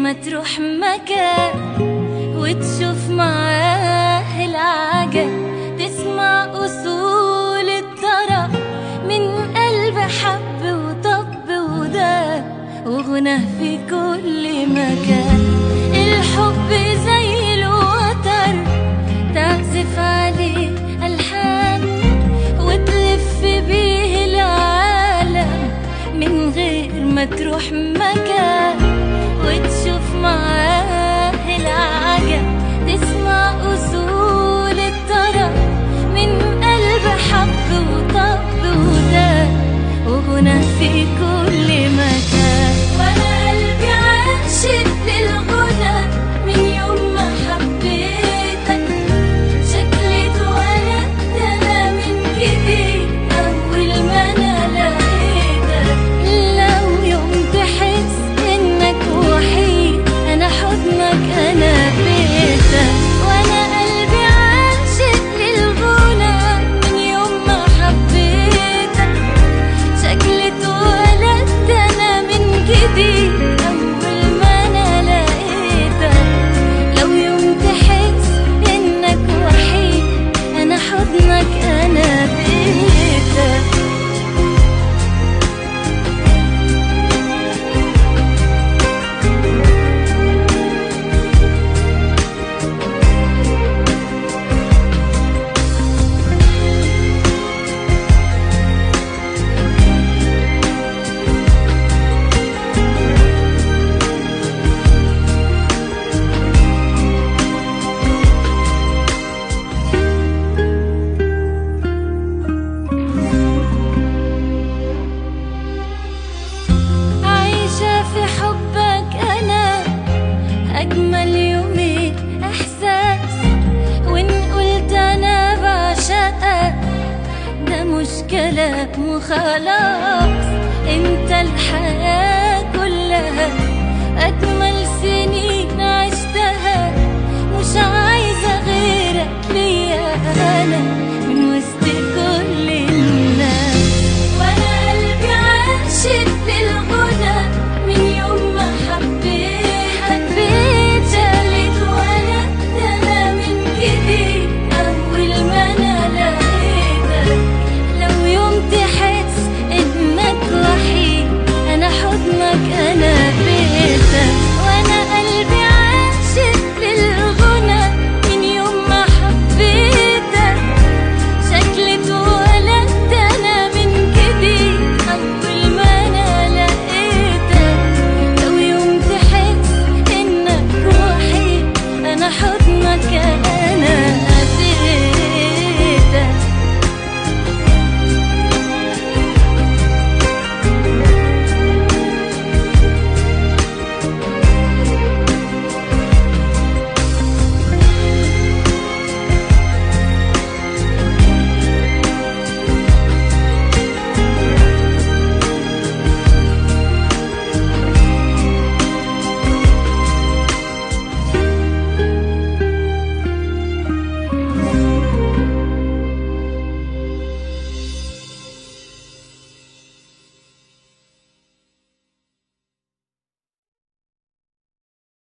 ما تروح مكان وتشوف معاه العجب تسمع أصول الطرب من قلب حب وطب وداب وغنى في كل مكان الحب زي الوتر تعزف عليه ألحان وتلف بيه العالم من غير ما تروح مكان وتشوف معاه العجب تسمع أصول الطرب من قلب حب وطب وداب وغنى في كل مكان وأنا قلبي عاشق للغنى من يوم ما حبيتك شكلي اتولدت أنا من جديد أول ما أنا لقيتك لو يوم تحس إنك وحيد أنا حضنك أنا بيتك وأنا قلبي عاشق للغنى من يوم ما حبيتك شكلي اتولدت أنا من جديد أول ما أنا لقيتك لو يوم تحس إنك وحيد أنا حضنك أنا بيتك عايشة في حبك أنا أجمل يومين إحساس وإن قلت أنا بعشقك ده مش كلام وخلاص أنت الحياة